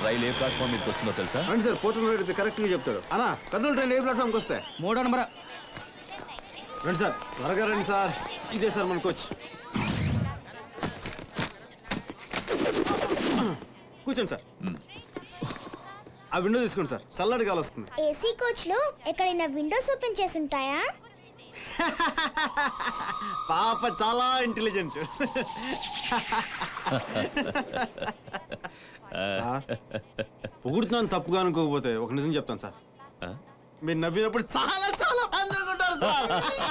రైలు ఏ platform మీదకి వస్తుందో తెలుసా రండి సార్ పోర్టల్ అడిగితే కరెక్ట్గా చెప్తాడు అన్నా కర్నూలు ట్రైన్ ఏ ప్లాట్ఫామ్కి వస్తాయి మూడో నెంబర్ రండి సార్ త్వరగా రండి సార్ ఇదే సార్ మన కోచ్ కూర్చోండి సార్ ఆ విండో తీసుకోండి సార్ చల్లటి గాలి వస్తుంది ఏసీ కోచ్ లో ఎక్కడైనా విండోస్ ఓపెన్ చేసి ఉంటాయా పాప చాలా ఇంటెలిజెంట్ సార్ పొగుడుతున్నాను తప్పుగా అనుకోకపోతే ఒక నిజం చెప్తాను సార్ మీరు నవ్వినప్పుడు చాలా చాలా అందంగా ఉంటారు సార్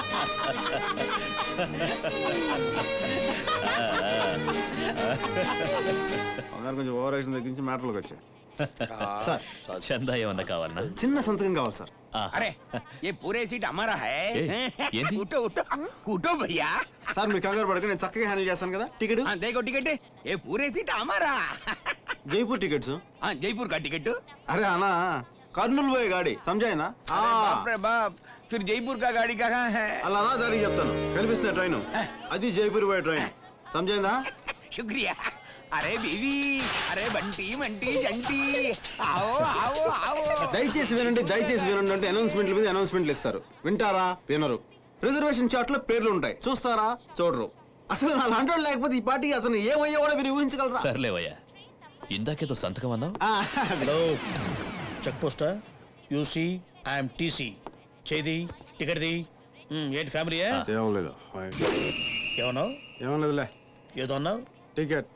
బంగారు కొంచెం ఓవర్ యాక్షన్ తగ్గించి మ్యాటర్లోకి వచ్చాయి సార్ చందా ఏమన్నా కావాలన్నా చిన్న సంతకం కావాలి సార్ अरे ये पूरे सीट हमारा है ए, ये थी? उठो उठो उठो भैया సార్ మీరు కంగారు పడక నేను చక్కగా హ్యాండిల్ చేస్తాను కదా టికెట్ हाँ देखो टिकट ये पूरे सीट हमारा జైపూర్ టికెట్స్ हाँ जयपुर का टिकट అరే అనా కర్నూలు పోయే గాడి సంజాయినా अरे बाप रे बाप फिर जयपुर का गाड़ी कहाँ है అలా నా దారికి చెప్తాను కనిపిస్తుంది ట్రైన్ అది జైపూర్ పోయే ట్రైన్ సంజాయిందా शुक्रिया अरे बीवी अरे बंटी मंटी जंटी आओ आओ आओ దయచేసి వినండి దయచేసి వినండి అంటే అనౌన్స్మెంట్ల మీద అనౌన్స్మెంట్లు ఇస్తారు వింటారా వినరు రిజర్వేషన్ చార్ట్ లో పేర్లు ఉంటాయి చూస్తారా చూడరు అసలు నా లాంటి లేకపోతే ఈ పార్టీ అతను ఏమయ్యా కూడా మీరు ఊహించగలరా సర్లేవయ్యా ఇందాకేదో సంతకం అన్నావు ఆ, హలో చెక్ పోస్టా యూసీ ఐఎమ్ టీసీ చేది టికెట్ది మ్, ఏంటి ఫ్యామిలీయా ఏమలేదు ఏమన్నావు ఏమలేదులే ఏదో అన్నావు టికెట్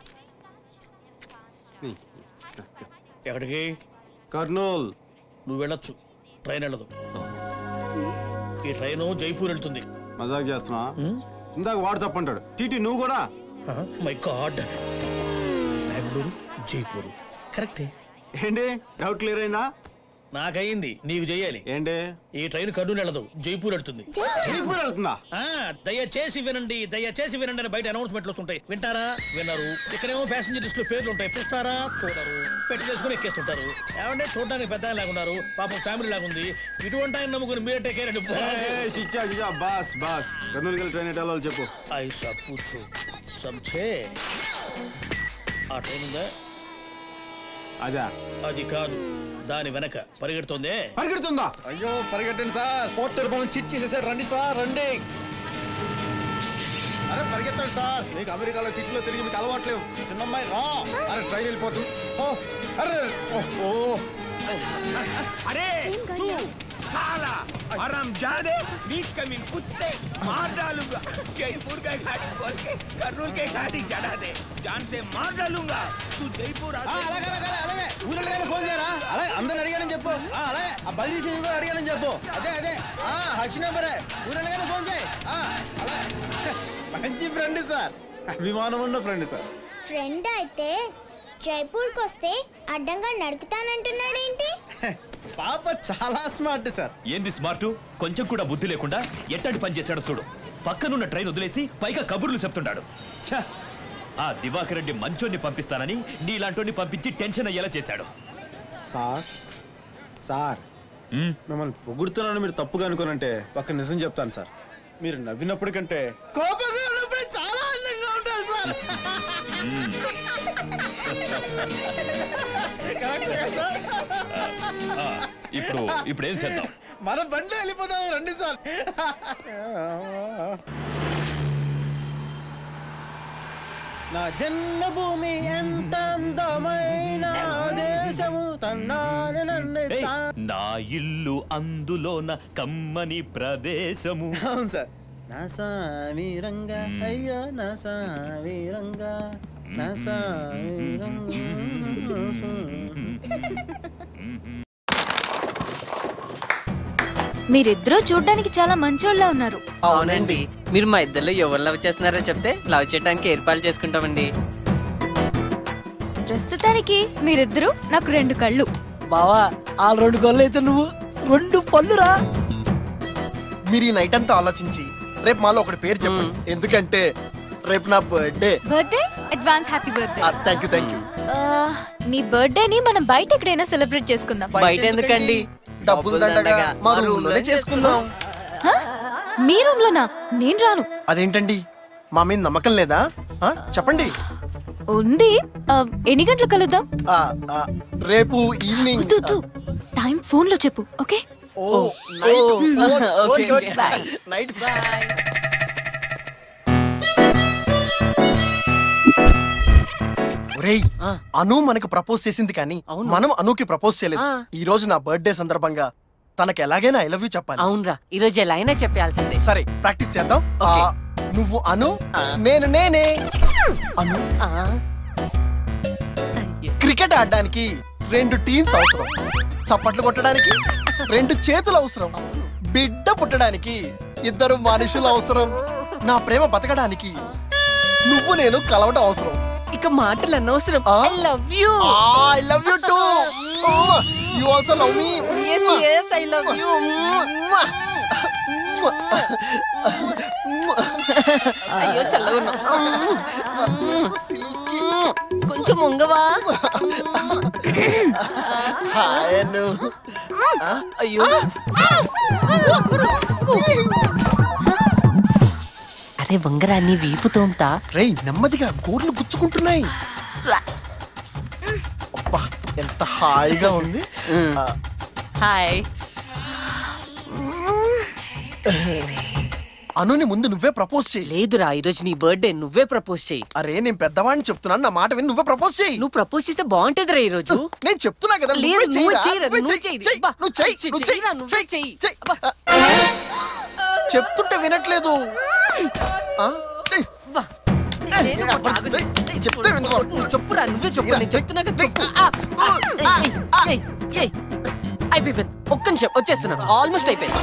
ఎక్కడికి కర్నూల్ నువ్వు వెళ్ళొచ్చు ట్రైన్ వెళ్ళదు ఈ ట్రైను జైపూర్ వెళ్తుంది మజాక్ చేస్తున్నా ఇందాక వాడు తప్పంటాడు టీటీ నువ్వు కూడా మై గాడ్ బెంగళూరు జైపూర్ కరెక్టే ఏంటి డౌట్ క్లియర్ అయిందా నాకయింది నీకు చెయ్యాలి ఏంటి ఈ ట్రైన్ కర్నూలు వెళ్ళదు జైపూర్ వెళ్తుంది జైపూర్ వెళ్తుందా ఆ దయచేసి వినండి దయచేసి వినండి అని బయట అనౌన్స్మెంట్లు వస్తుంటాయి వింటారా వినరు ఇక్కడేమో ప్యాసింజర్ లిస్ట్ లో పేర్లు ఉంటాయి చూస్తారా చూడరు పెట్టి చేసుకుని ఎక్కేస్తుంటారు ఏమంటే చూడడానికి పెద్ద ఆయన లాగున్నారు పాపం ఫ్యామిలీ లాగుంది ఇటువంటి ఆయన నమ్ముకుని మీరే టేక్ కేర్ ఏయ్, చిచ్చా చిచ్చా బాస్ బాస్ కర్నూలుకి వెళ్ళి ట్రైన్ ఎట్ వెళ్ళాలో చెప్పు ఐసా పూచు సబ్చే ఆ ట్రైన్ ఉందా అదా అది కాదు దాని వెనక పరిగెడుతోందే పరిగెడుతుందా అయ్యో పరిగెట్టండి సార్ పోర్టర్ పనులు చిట్ చేసేసాడు రండి సార్ రండి అరే పరిగెత్తండి సార్ మీకు అమెరికాలో సిటీలో తిరిగి మీకు అలవాట్లేవు చిన్నమ్మాయి రా అరే ట్రైన్ వెళ్ళిపోతుంది ఓ అరే ఓ, ఓ अरे तू साला आराम जादे बीच कमिंग कुत्ते मार डालूंगा जयपुर का गाड़ी खोल के कर्नूल के गाड़ी चढ़ा दे जान से मार डालूंगा तू जयपुर ఆ, आके అలాగే అలాగే అలాగే ఊరెళ్ళగానే ఫోన్ చేయరా అలాగే అందరిని అడిగానని చెప్పు ఆ, అలాగే ఆ బల్దీ సింగ్ కూడా అడిగానని చెప్పు అదే అదే ఆ హర్ష్ నెంబరే ఊరెళ్ళగానే ఫోన్ చేయి ఆ, అలాగే మంచి ఫ్రెండ్ సార్ అభిమానం ఉన్న ఫ్రెండ్ సార్ ఫ్రెండ్ అయితే జైపూర్కి వస్తే అడ్డంగా నడుపుతానంటున్నాడేంటి పాప చాలా స్మార్ట్ సార్ ఏంది స్మార్ట్ కొంచెం కూడా బుద్ధి లేకుండా ఎట్టడి పని చేశాడో చూడు పక్కనున్న ట్రైన్ వదిలేసి పైగా కబుర్లు చెప్తున్నాడు ఛ! ఆ దివాకర్ రెడ్డి మంచోన్ని పంపిస్తానని నీలాంటోని పంపించి టెన్షన్ అయ్యేలా చేశాడు సార్ సార్ మ్, మిమ్మల్ని పొగుడుతున్నాను మీరు తప్పుగా అనుకోనంటే ఒక నిజం చెప్తాను సార్ మీరు నవ్వినప్పటికంటే కోపంగా ఉన్నప్పుడు చాలా అందంగా ఉంటారు సార్ కరెక్టే సార్? ఆ, ఇప్పుడు ఇప్పుడు ఏం చేద్దాం మన బండి వెళ్ళిపోదాం రండి సార్ నా జన్మభూమి ఎంత అందమైన దేశము తన్నాని నన్ను ఏయ్, తా- నా ఇల్లు అందులోన కమ్మని ప్రదేశము అవును సార్ నా సామి రంగా మ్మ్. అయ్యో నా సామి రంగా నా సామి రంగా మీరిద్దరూ చూడ్డానికి చాలా మంచోళ్ళ ఉన్నారు అవునండి మీరు మా ఇద్దరిలో ఎవరు లవ్ చేస్తున్నారో చెప్తే లవ్ చేయడానికి ఏర్పాట్లు చేసుకుంటామండి ప్రస్తుతానికి మీరిద్దరూ నాకు రెండు కళ్ళు బావా ఆ రెండు గొల్లు అయితే నువ్వు రెండు పళ్ళురా మీరు ఈ నైట్ అంతా ఆలోచించి రేపు మాలో ఒకటి పేరు చెప్పండి ఎందుకంటే రేపు నా birthday birthday advance happy birthday thank you thank you నీ బర్త్డేని మనం బయట ఎక్కడైనా సెలబ్రేట్ చేసుకుందాం బయట ఎందుకండి డబ్బులు దండగా మా రూమ్ లోనే చేసుకుందాం హ? మీ రూమ్ లోనా నేను రాను అదేంటండి మా మీద నమ్మకం లేదా ఆ, చెప్పండి ఉంది ఆ, ఎన్ని గంటలకు కలుద్దాం ఆ, ఆ, రేపు ఈవినింగ్ వద్దు, వద్దు. టైం ఫోన్ లో చెప్పు ఓకే ఓ night four. Okay, okay, okay. Bye. Night ఒరేయ్ ఆ. అను మనకు ప్రపోజ్ చేసింది కానీ అవును. మనం అనుకి ప్రపోజ్ చేయలేదు ఆ. ఈ రోజు నా బర్త్డే సందర్భంగా తనకి ఎలాగైనా ఐ లవ్ యూ చెప్పాలి అవునరా ఈ రోజు ఎలా అయినా చెప్పాల్సిందే సరే ప్రాక్టీస్ చేద్దాం ఓకే. ఆ, నువ్వు అను ఆ. నేను నేనే అను ఆ, క్రికెట్ ఆడడానికి రెండు టీమ్స్ అవసరం చప్పట్లు కొట్టడానికి రెండు చేతులు అవసరం బిడ్డ పుట్టడానికి ఇద్దరు మనుషులు అవసరం నా ప్రేమ బతకడానికి నువ్వు నేను కలవడం అవసరం ఇక మాటలు అనవసరం ఆ? I love you I love you too you also love me yes yes I love you అయ్యో చల్లగున్నా కొంచెం ఉంగవా హాయ్ అను అయ్యో అరే వంగరాన్ని వీపు తోంతా రేయ్ నెమ్మదిగా గోర్లు గుచ్చుకుంటున్నాయి అబ్బా ఎంత హాయిగా ఉంది ఆ, హాయ్ అనుని ముందు నువ్వే ప్రపోజ్ చేయి లేదురా ఈరోజు నీ బర్త్డే నువ్వే ప్రపోజ్ చేయి అరే నేను పెద్దవాడిని చెప్తున్నాను నా మాట విని నువ్వే ప్రపోజ్ చేయి నువ్వు ప్రపోజ్ చేస్తే బాగుంటదిరా ఈ రోజు నేను చెప్తున్నా కదా లేదు నువ్వే నువ్వు చెయ్యిరా, చేయరా నువ్వే నువ్వు చెయ్యి, చెయ్యి చెయ్యి, అబ్బా, నువ్వు చెయ్యి, చెయ్యి, నువ్వు చెయ్యిరా, చెయ్యి, నువ్వే చెయ్యి, చెయ్యి చెయ్యి. చెప్తుంటే వినట్లేదు ఆ? చెయ్యి. అబ్బా, నేను అబ్బా, ఆగు. చెయ్యి, చెప్తే వినరు. నువ్వు చెప్పురా నువ్వే చెప్పు నేను చెప్తున్నాక చెప్పు ఆ, ఆ, ఏయ్, ఏయ్, ఏయ్. అయిపోయింది ఒక్క నిమిషం వచ్చేస్తున్నా ఆల్మోస్ట్ అయిపోయింది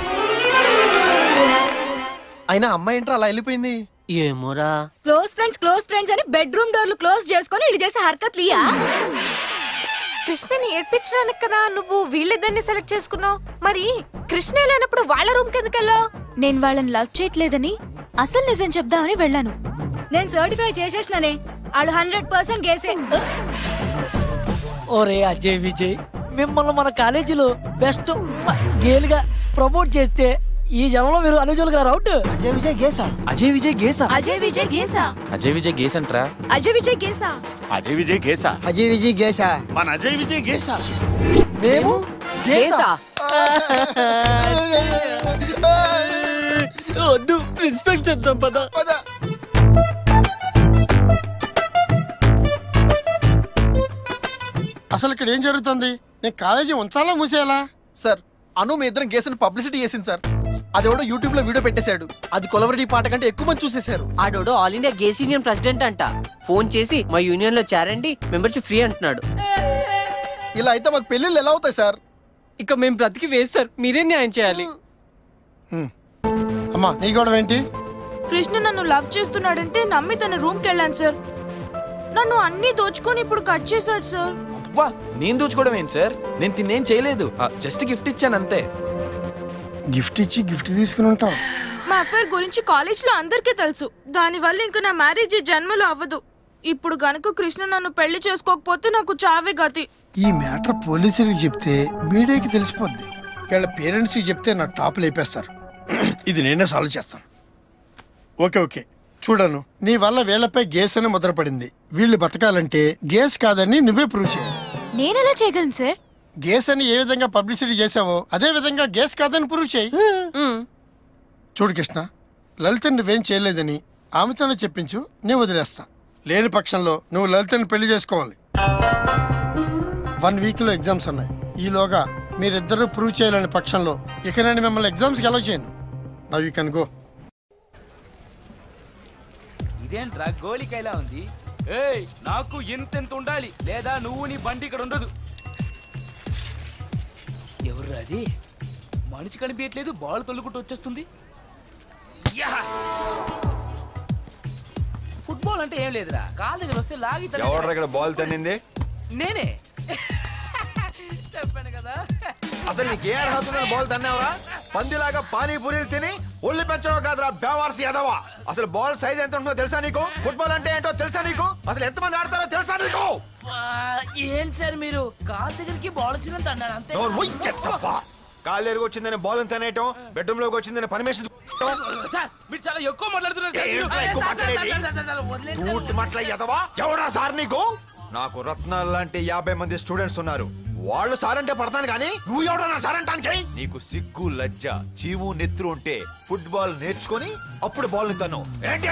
అయినా అమ్మాయి ఏంట్రా అలా వెళ్ళిపోయింది ఏమోరా క్లోజ్ ఫ్రెండ్స్ క్లోజ్ ఫ్రెండ్స్ అని బెడ్రూమ్ డోర్లు క్లోజ్ చేసుకొని ఇది చేసే హర్కత్ లియా కృష్ణని ఏడ్పించడానికి కదా నువ్వు వీళ్ళిద్దరిని సెలెక్ట్ చేసుకున్నావు మరి కృష్ణ లేనప్పుడు వాళ్ళ రూమ్ కి ఎందుకు వెళ్ళావు నేను వాళ్ళని లవ్ చేయట్లేదని అసలు నిజం చెప్దామని వెళ్ళాను నేను సర్టిఫై చేసేసినానే వాళ్ళు హండ్రెడ్ పర్సెంట్ గేసే ఓరే అజయ్ విజయ్ మిమ్మల్ని మన కాలేజీలో బెస్ట్ గేలుగా ప్రమోట్ చేస్తే ఈ జనంలో మీరు అనుజులుగా రౌట్ అజయ్ విజయ్ గేసా అజయ్ విజయ్ గేసా అజయ్ విజయ్ గేసా అజయ్ విజయ్ గేస్ అంటరా అజయ్ విజయ్ గేసా అజయ్ విజయ్ గేసా అజయ్ విజయ్ గేసా మన అజయ్ విజయ్ గేసా మేము కేసా వద్దు ప్రిన్సిపల్ చెప్తాం పద అసలు ఇక్కడ ఏం జరుగుతుంది నేను కాలేజీ ఉంచాలా మూసేయాలా సార్ అను మీ ఇద్దరం గేసిన పబ్లిసిటీ చేసింది సార్ అది కూడా యూట్యూబ్ లో వీడియో పెట్టేశాడు అది కొలవరి పాట కంటే ఎక్కువ మంది చూసేశారు ఆడోడు all India gays union president అంట ఫోన్ చేసి మా యూనియన్ లో చేరండి మెంబర్షిప్ ఫ్రీ అంటున్నాడు ఇలా అయితే మాకు పెళ్ళిళ్ళు ఎలా అవుతాయి సార్ ఇక మేము బ్రతికి వేస్ట్ సార్ మీరే న్యాయం చేయాలి అమ్మా నీ గొడవ ఏంటి కృష్ణ నన్ను లవ్ చేస్తున్నాడంటే నమ్మి తన రూమ్ కి వెళ్ళాను సార్ నన్ను అన్ని దోచుకొని ఇప్పుడు కట్ చేశాడు సార్ వా నేను దోచుకోవడం ఏంటి సార్ నేను తిన్నేం చేయలేదు జస్ట్ గిఫ్ట్ ఇచ్చాను అంతే గిఫ్ట్ ఇచ్చి గిఫ్ట్ తీసుకుని ఉంటాం మా అఫైర్ గురించి కాలేజ్ లో అందరికీ తెలుసు దానివల్ల ఇంక నా మ్యారేజ్ ఈ జన్మలో అవ్వదు ఇప్పుడు గనుక కృష్ణ నన్ను పెళ్లి చేసుకోకపోతే నాకు చావే గతి ఈ మ్యాటర్ పోలీసులకు చెప్తే మీడియాకి తెలిసిపోద్ది వీళ్ళ పేరెంట్స్కి చెప్తే నా టాప్ లేపేస్తారు ఇది నేనే సాల్వ్ చేస్తాను ఓకే ఓకే చూడను నీ వల్ల వీళ్ళపై గేస్ అని ముద్రపడింది వీళ్ళు బతకాలంటే గేస్ కాదని నువ్వే ప్రూవ్ చేయాలి నేనెలా చేయగలను సార్ గేస్ అని ఏ విధంగా పబ్లిసిటీ చేసావో అదే విధంగా గేస్ కాదని ప్రూవ్ చేయి చూడు కృష్ణ లలిత నువ్వేం చేయలేదని ఆమెతోనే చెప్పించు నేను వదిలేస్తా లేని పక్షంలో నువ్వు లలితని పెళ్లి చేసుకోవాలి వన్ వీక్లో ఎగ్జామ్స్ ఉన్నాయి ఈలోగా మీరిద్దరూ ప్రూవ్ చేయాలని పక్షంలో ఇక నేను మిమ్మల్ని ఎగ్జామ్స్కి అలౌ చేయను నవ్ యూ కెన్ గో ఇదేంట్రా గోలికైలా ఉంది ఏయ్ నాకు ఎంతెంత ఉండాలి లేదా నువ్వు నీ బండి ఇక్కడ ఉండదు ఎవర్రా అది మనిషి కనిపించట్లేదు బాల్ తొలుకుంటూ వచ్చేస్తుంది యా! ఫుట్బాల్ అంటే ఏం లేదురా కాలు దగ్గర వస్తే లాగి తన్ని- ఎవడ్రా ఇక్కడ బాల్ తన్నింది నేనే చెప్పాను కదా అసలు నీకు ఏ అర్హత ఉందని బాల్ తన్నావరా పందిలాగా పానీపూరీలు తిని ఒళ్ళు పెంచడం కాదురా బేవార్సి ఎదవా అసలు బాల్ సైజ్ ఎంత ఉంటుందో తెలుసా నీకు ఫుట్బాల్ అంటే ఏంటో తెలుసా నీకు అసలు ఎంతమంది ఆడతారో తెలుసా నీకు ఆ, ఏం సార్ మీరు కాలు దగ్గరికి బాల్ వచ్చినంత అన్నాడు అంతే నోరు మూయ్, చెత్తప్ప. కాలు ఎరుగు వచ్చిందని బాల్ తనేయటం బెడ్రూమ్ లోకి వచ్చిందని పర్మిషన్ సార్ మీరు చాలా ఎక్కువ మాట్లాడుతున్నారు సార్. ఏంట్రా ఎక్కువ సార్, సార్, మాట్లాడేది? సార్, సార్, సార్, సార్, వదిలేండి సార్. తూట్ మాటల ఎదవా ఎవరా సార్ నీకు నాకు రత్నాలు లాంటి యాభై మంది స్టూడెంట్స్ ఉన్నారు వాళ్ళు సార్ అంటే పడతాను కానీ నువ్వు ఎవడన్నా సార్ అంటానికి నీకు సిగ్గు లజ్జ చీము నెత్తురు ఉంటే ఫుట్బాల్ నేర్చుకొని అప్పుడు బాల్ నితాను ఏంటి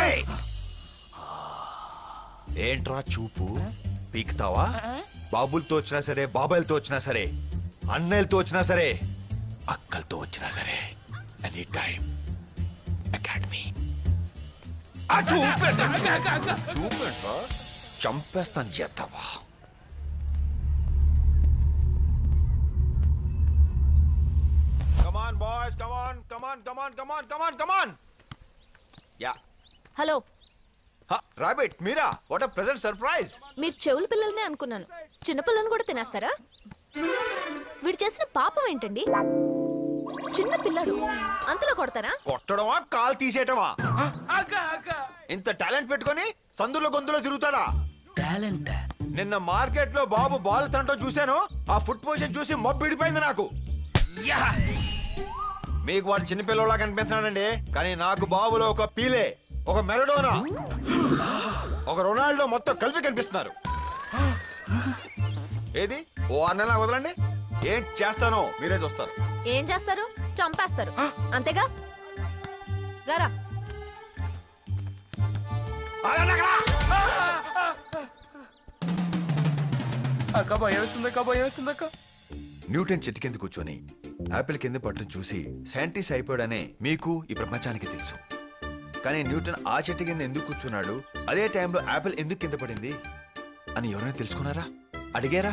ఏంట్రా చూపు పీకుతావా బాబులతో వచ్చినా సరే బాబాయిలతో వచ్చినా సరే అన్నయ్యలతో వచ్చినా సరే అక్కలతో వచ్చినా సరే ఎనీ టైం అకాడమీ ఆ చూపేస్తా. చూపేంట్రా? చంపేస్తాను చేద్దావా come on boys come on come on come on come on come on come on yeah hello rabbit మీరా వాట్ అ ప్రెజెంట్ సర్ప్రైజ్ మీరు చెవుల పిల్లల్నే అనుకున్నాను చిన్నపిల్లని కూడా తినేస్తారా వీడు చేసిన పాపం ఏంటండి చిన్న పిల్లడు అంతలో కొడతారా కొట్టడమా కాల్ తీసేయటమా అక్క అక్క ఇంత టాలెంట్ పెట్టుకొని సందులో గొంతులో తిరుగుతాడా టాలెంట్ నిన్న మార్కెట్ లో బాబు బాల్ తంటో చూశాను ఆ ఫుట్ పొజిషన్ చూసి మబ్బిడిపోయింది నాకు మీకు వాడు చిన్నపిల్లలా కనిపిస్తున్నాడండి కానీ నాకు బాబులో ఒక పీలే ఒక మెరడోనా ఒక రొనాల్డో మొత్తం కలిపి కనిపిస్తున్నారు ఏది ఓ అన్నలా వదలండి ఏం చేస్తానో మీరే చూస్తారు ఏం చేస్తారు చంపేస్తారు అంతేగా రారా అక్క భయం వేస్తుంది అక్క భయం వేస్తుంది అక్క న్యూటన్ చెట్టు కింద కూర్చొని యాపిల్ కింద పట్టం చూసి సైంటిస్ట్ అయిపోయాడనే మీకు ఈ ప్రపంచానికి తెలుసు కానీ న్యూటన్ ఆ చెట్టు కింద ఎందుకు కూర్చున్నాడు అదే టైంలో యాపిల్ ఎందుకు కింద పడింది అని ఎవరైనా తెలుసుకున్నారా అడిగారా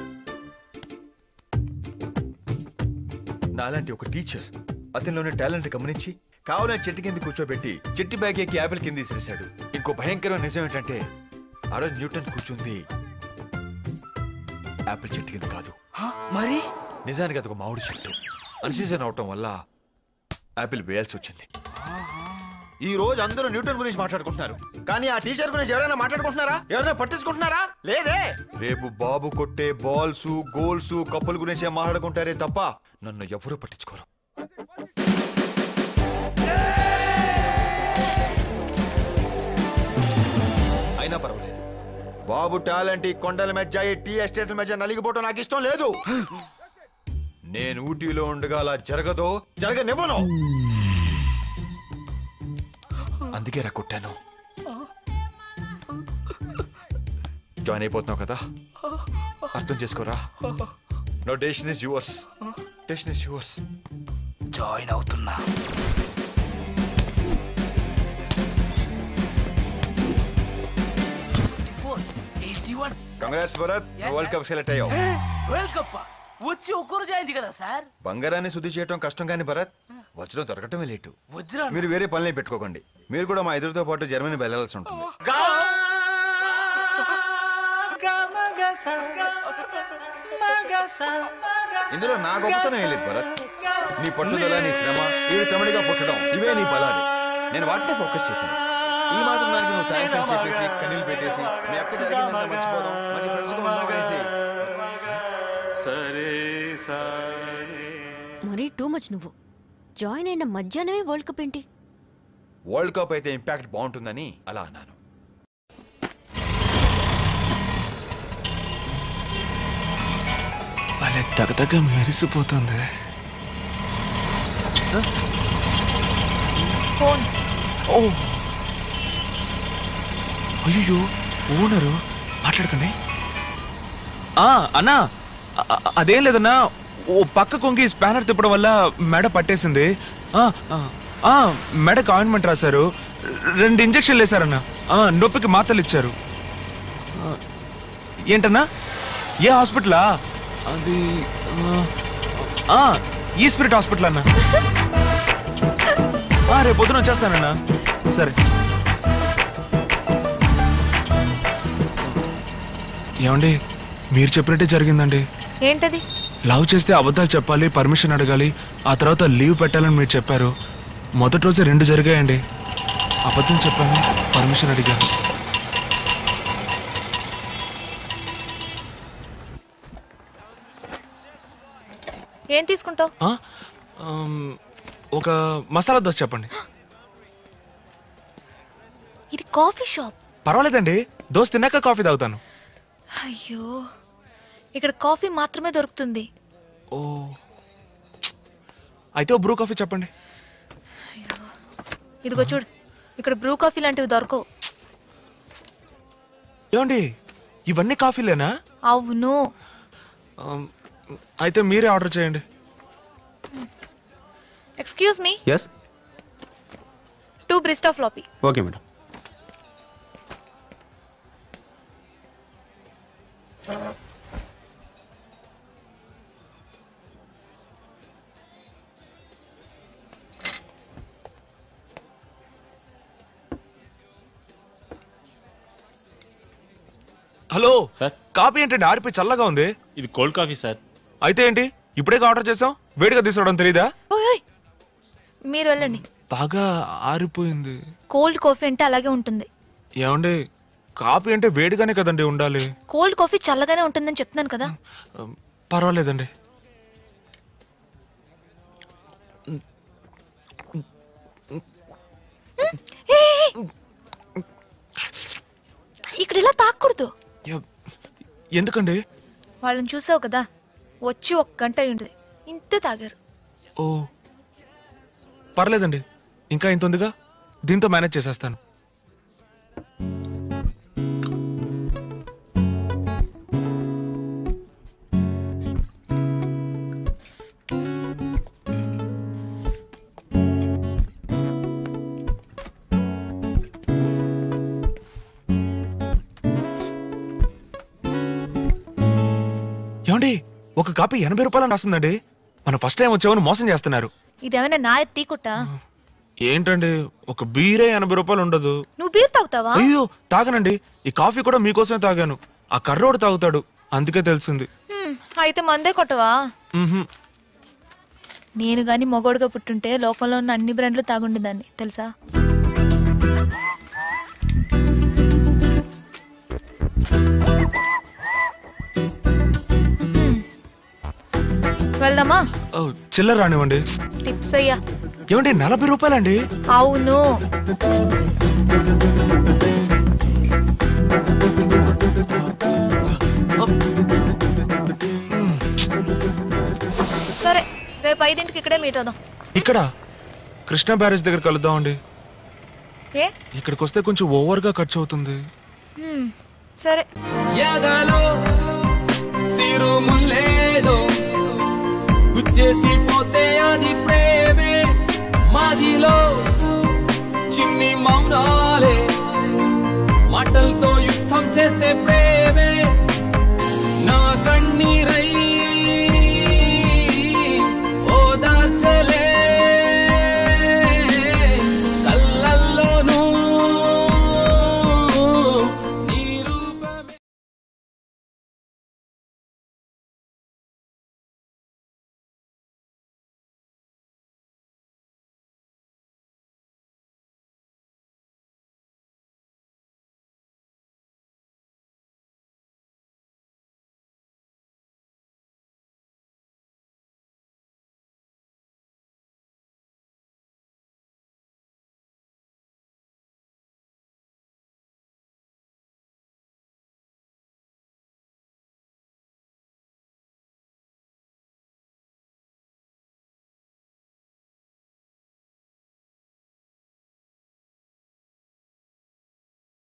నాలాంటి ఒక టీచర్ అతనిలోని టాలెంట్ గమనించి కావాలని చెట్టు కింద కూర్చోబెట్టి చెట్టు బ్యాగ్ ఎక్కి యాపిల్ కింద విసిరేశాడు ఇంకో భయంకరమైన నిజం ఏంటంటే ఆ రోజు న్యూటన్ కూర్చుంది యాపిల్ చెట్టు కింద కాదు మరి నిజానికి అది ఒక మామిడి చెట్టు అన్సీజన్ అవటం వల్ల యాపిల్ వేయాల్సి వచ్చింది ఈ రోజు అందరూ న్యూటన్ గురించి మాట్లాడుకుంటున్నారు కానీ ఆ టీచర్ గురించి ఎవరైనా మాట్లాడుకుంటున్నారా ఎవరైనా పట్టించుకుంటున్నారా లేదే రేపు బాబు కొట్టే బాల్స్ గోల్స్ కప్పుల గురించే మాట్లాడుకుంటారే తప్ప నన్ను ఎవరూ పట్టించుకోరు అయినా పర్వాలేదు బాబు టాలెంట్ ఈ కొండల మధ్య ఈ టీ ఎస్టేట్ల మధ్య నలిగిపోవటం నాకు ఇష్టం లేదు నేను ఊటీలో ఉండగా అలా జరగదో జరగనివ్వను అందుకే రా కొట్టాను జాయిన్ అయిపోతున్నావు కదా అర్థం చేసుకోరా no decision is yours decision is yours join అవుతున్నా congrats Bharat world cup select అయ్యావు వరల్డ్ కప్ వచ్చి ఒక్కరోజు అయింది కదా సార్ బంగారాన్ని శుద్ధి చేయడం కష్టం కానీ భరత్ వజ్రం దొరకటమే లేటు వజ్రం మీరు వేరే పనులే పెట్టుకోకండి మీరు కూడా మా ఎదురుతో పాటు జర్మనీ వెళ్ళాల్సి ఉంటుంది ఇందులో నా గొప్పతనం ఏం లేదు భరత్ నీ పట్టుదల నీ శ్రమ వీడు తమిడిగా పుట్టడం ఇవే నీ బలాలు నేను వాటినే ఫోకస్ చేశాను ఈ మాత్రం దానికి నువ్వు థ్యాంక్స్ అని చెప్పేసి కన్నీళ్ళు పెట్టేసి మీ అక్క జరిగిందంతా మర్చిపోదాం మంచి ఫ్రెండ్స్ గా ఉందాం అనేసి మరీ టూ మచ్ నువ్వు జాయిన్ అయిన మధ్యాహ్నమే వరల్డ్ కప్ ఏంటి వరల్డ్ కప్ అయితే ఇంపాక్ట్ బాగుంటుందని అలా అన్నాను భలే తగదగ మెరిసిపోతుంది ఫోన్ ఓ అయ్యో ఓనరు మాట్లాడకండి ఆ, అన్నా అ- అ- అదేం లేదన్నా ఓ పక్క కొంగి స్పానర్ తిప్పడం వల్ల మెడ పట్టేసింది ఆ, ఆ, ఆ, మెడకు ఆయింట్మెంట్ రాశారు రెండు ఇంజక్షన్లు వేశారన్నా ఆ, నొప్పికి మాత్రలు ఇచ్చారు ఆ, ఏంటన్నా ఏ హాస్పిటలా అది ఆ, ఆ, ఈ స్పిరిట్ హాస్పిటల్ అన్నా ఆ, రేపు పొద్దున వచ్చేస్తానన్నా సరే ఏమండి మీరు చెప్పినట్టే జరిగిందండి ఏంటది లవ్ చేస్తే అబద్ధాలు చెప్పాలి పర్మిషన్ అడగాలి ఆ తర్వాత లీవ్ పెట్టాలని మీరు చెప్పారు మొదటి రోజే రెండు జరిగాయండి అబద్ధం చెప్పాను పర్మిషన్ అడిగాను ఏం తీసుకుంటావు ఆ? ఆమ్, ఒక మసాలా దోశ చెప్పండి ఇది కాఫీ షాప్ పర్వాలేదండి దోశ తిన్నాక కాఫీ తాగుతాను అయ్యో ఇక్కడ కాఫీ మాత్రమే దొరుకుతుంది ఓ అయితే ఓ బ్రూ కాఫీ చెప్పండి ఇదిగో చూడు ఇక్కడ బ్రూ కాఫీ లాంటివి దొరకవు ఏమండి ఇవన్నీ కాఫీలేనా అవును ఆమ్, అయితే మీరే ఆర్డర్ చేయండి ఎక్స్క్యూజ్ మీ ఎస్ టూ బ్రిస్టా ఫ్లాపీ okay madam hello sir coffee ఏంటండి ఆరిపోయి చల్లగా ఉంది ఇది కోల్డ్ కాఫీ సార్ అయితే ఏంటి ఇప్పుడే ఆర్డర్ చేసాం వేడిగా తీసుకోవడం తెలీదా ఓయ్ ఓయ్. మీరు వెళ్ళండి బాగా ఆరిపోయింది కోల్డ్ కాఫీ అంటే అలాగే ఉంటుంది ఏమండి కాఫీ అంటే వేడిగానే కదండి ఉండాలి కోల్డ్ కాఫీ చల్లగానే ఉంటుందని చెప్తున్నాను కదా ఆమ్, పర్వాలేదండి ఏ, ఏ, ఏ. ఇక్కడ ఇలా తాకూడదు ఎ- ఎందుకండి వాళ్ళని చూసావు కదా వచ్చి ఒక గంట అయి ఉంటుంది ఇంతే తాగారు ఓ పర్లేదండి ఇంకా ఇంత ఉందిగా దీంతో మేనేజ్ చేసేస్తాను ఏమండి ఒక కాపీ ఎనభై రూపాయలు రాస్తుందండి మనం ఫస్ట్ టైం వచ్చామని మోసం చేస్తున్నారు ఇదేమైనా నా టీ కొట్టా ఏంటండి ఒక బీరే ఎనభై రూపాయలు ఉండదు నువ్వు బీర్ తాగుతావా అయ్యో తాగనండి ఈ కాఫీ కూడా మీకోసమే తాగాను ఆ కర్రోడు తాగుతాడు అందుకే తెలిసింది హ్మ్, అయితే మందే కొట్టవా మ్హూ. నేను గాని మొగోడుగా పుట్టుంటే లోకంలో ఉన్న అన్ని బ్రాండ్లు తాగుండేదాన్ని తెలుసా హ్మ్. వెళ్దామా ఓ, చిల్లర రానివ్వండి టిప్స్ అయ్యా ఏమండి నలభై రూపాయలండి అవును సరే రేపు ఐదింటికి ఇక్కడే మీట్ అవుదాం ఇక్కడ కృష్ణా బ్యారేజ్ దగ్గర కలుద్దామండి ఏ ఇక్కడికి వస్తే కొంచెం ఓవర్గా ఖర్చు అవుతుంది హ్మ్, సరే ఎదలో సిరు